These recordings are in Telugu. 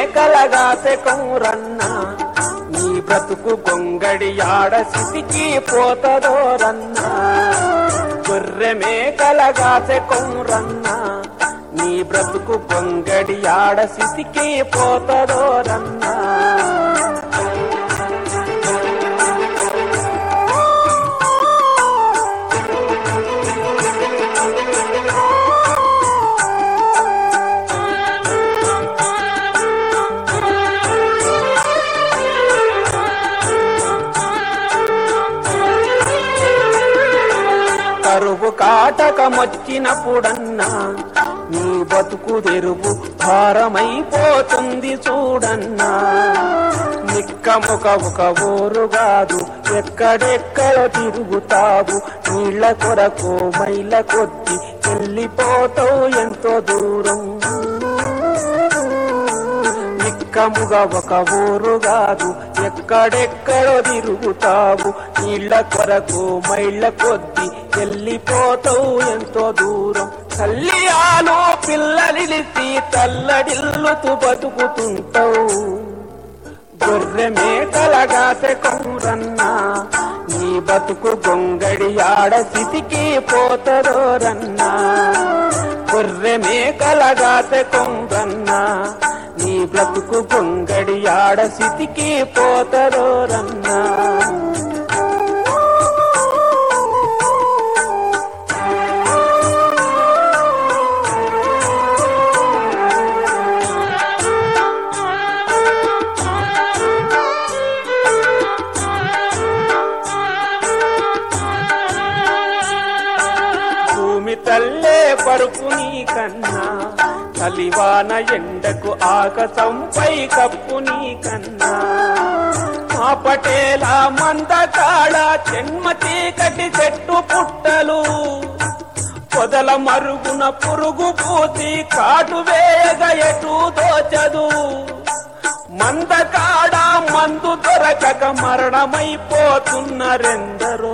మేకలగాసె కౌరన్న నీ బ్రతుకు గొంగడి ఆడ సిటికి పోతదోరన్న గొర్రె మేకలగాసె కౌరన్న నీ బ్రతుకు గొంగడి ఆడ సిటికి పోతదోరన్నా కరువు కాటకమొచ్చినప్పుడన్నా నీ బతుకు తెరువు భారమైపోతుంది చూడన్నా నిక్కముక ఒక ఊరు కాదు ఎక్కడెక్కడ తిరుగుతావు నీళ్ళ కొరకు మైల కొద్ది వెళ్ళిపోతావు ఎంతో దూరం నిక్కముగా ఒక ఊరు కాదు ఎక్కడెక్కడో తిరుగుతావు నీళ్ళ కొరకు మైళ్ళ కొద్ది వెళ్ళిపోతావు ఎంతో దూరం తల్లి ఆలో పిల్లలిలిసి తల్లడిల్లుతూ బతుకుతుంటావు గొర్రె మేకలగాసె కొమ్రన్నా నీ బతుకు గొంగడి ఆడ సితికి పోతదోరన్నా గొర్రె మేకలగాసె కొమ్రన్నా నీ బ్రతుకు గొంగడి ఆడ సితికి పోతదోరన్నా భూమి తల్లే పరుపు నీ కన్నా కలివాన ఎండకు ఆకసంపై కప్పు నీ కన్నా మా పటేల మందకాడ జన్మ చీకటి చెట్టు పుట్టలు పొదల మరుగున పురుగు పూసి కాటు వేయగ ఎటు దోచదు మందకాడ మందు దొరకక మరణమైపోతున్నరెందరో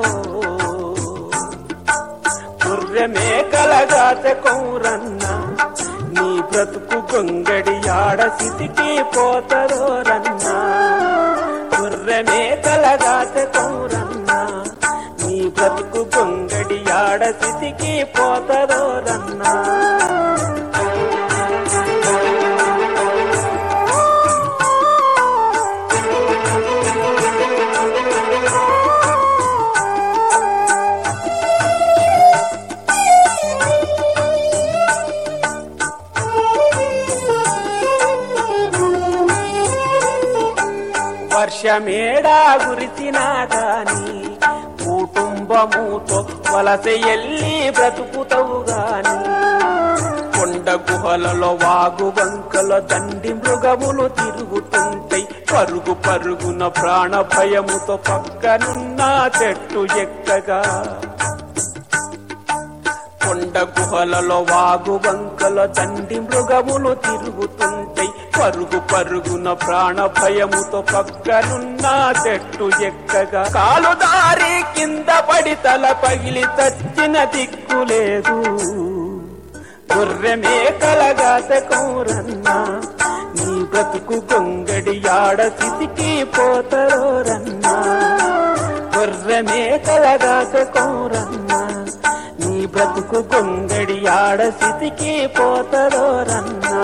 గుర్రె మేకలగాత కౌరన్న నీ బ్రతుకు గొంగడి ఆడ సితికి పోతరోరన్న గుర్రె మేకలగాత కౌరన్న నీ బ్రతుకు గొంగడి ఆడ సితికి పోతరోరన్నా వర్షమేడా గురిసినా గాని కుటుంబముతో వలస ఎల్లి బ్రతుకుతవు గాని కొండ గుహలలో వాగు వంకలో దండి మృగములు తిరుగుతుంటాయి పరుగు పరుగున ప్రాణ భయముతో పక్కనున్న చెట్టు ఎక్కగా కొండ గుహలలో వాగు వంకల దండి మృగములు తిరుగుతుంటాయి పరుగు పరుగున ప్రాణ భయముతో పక్కనున్న చెట్టు ఎక్కగా కాలు దారి కింద పడి తల పగిలి చచ్చిన దిక్కు లేదు గొర్రె మేకలగాత కౌరన్నా నీ బ్రతుకు గొంగడి ఆడ సితికి పోతరోరన్నా గొర్రె మేకలగాత కౌరన్నా నీ బ్రతుకు గొంగడి ఆడ సితికి పోతరోరన్నా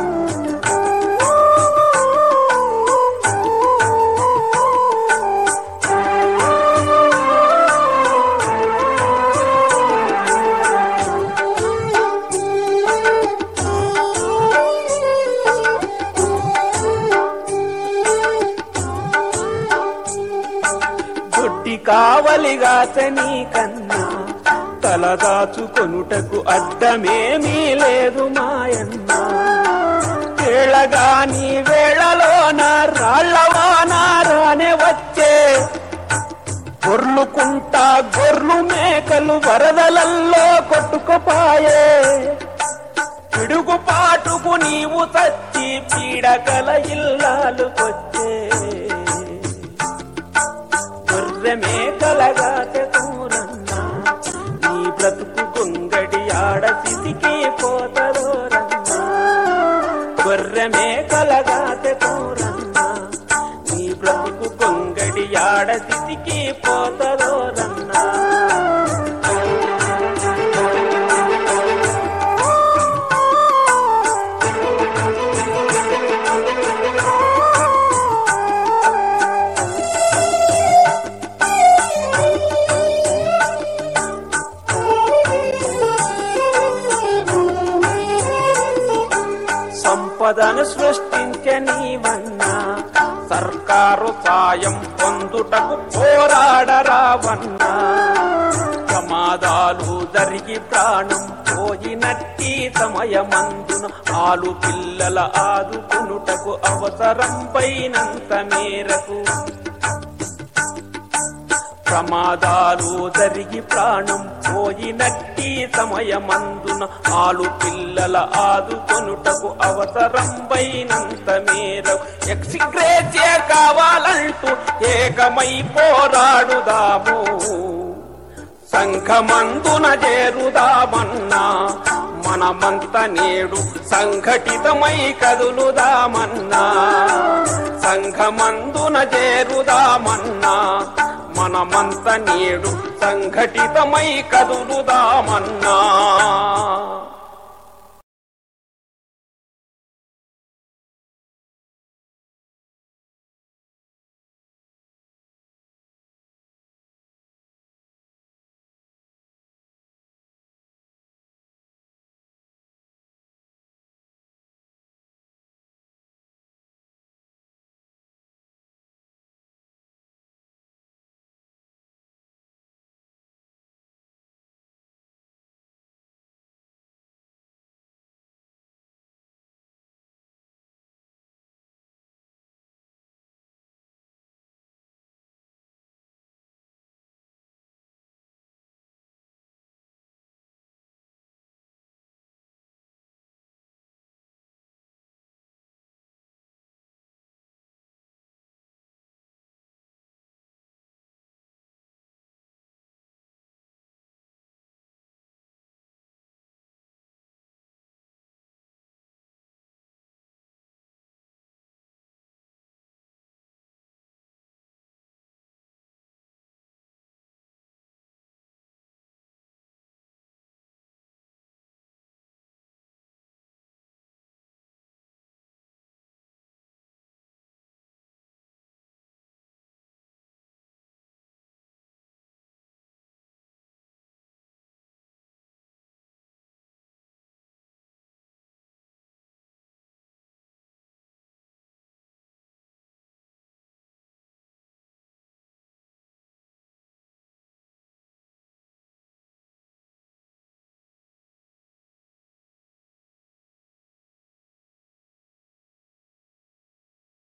దొడ్డి కావలిగాచని కన్నా తలదాచుకొనుటకు అడ్డమేమీ లేదు మాయన్న వేళగాని వేళలోన రాళ్ళవాన రానే వచ్చే గొర్లుకుంటా గొర్లు మేకలు వరదలల్లో కొట్టుకుపాయే పిడుగుపాటుకు నీవు చచ్చి పీడకల ఇల్లాలుకొచ్చే గొర్రె మేకలగా తెకూరన్నా నీ బ్రతుకు గొంగడి ఆడ సితికి పోతరోరన్నా గొర్రె మేకలగా స్థితికి పోతదోరన్నా సంపదను సృష్టించే నీవన్నా సర్కారు సాయం పొందుటకు పోరాడరావన్నా ప్రమాదాలు జరిగి ప్రాణం పోయినట్టి సమయమందున ఆలు పిల్లల ఆదుకునుటకు అవసరం పైనంత మేరకు ప్రమాదాలు జరిగి ప్రాణం పోయినట్టి సమయమందున ఆలు పిల్లల ఆదుకొనుటకు అవసరం పైనంత మేర ఎక్సిగ్రేచే కావాలంటూ ఏకమై పోరాడుదాము సంఘమందున చేరుదామన్నా మనమంత నేడు సంఘటితమై కదులుదామన్నా సంఘమందున చేరుదామన్నా మనమంత నేడు సంఘటితమై కదులుదామన్నా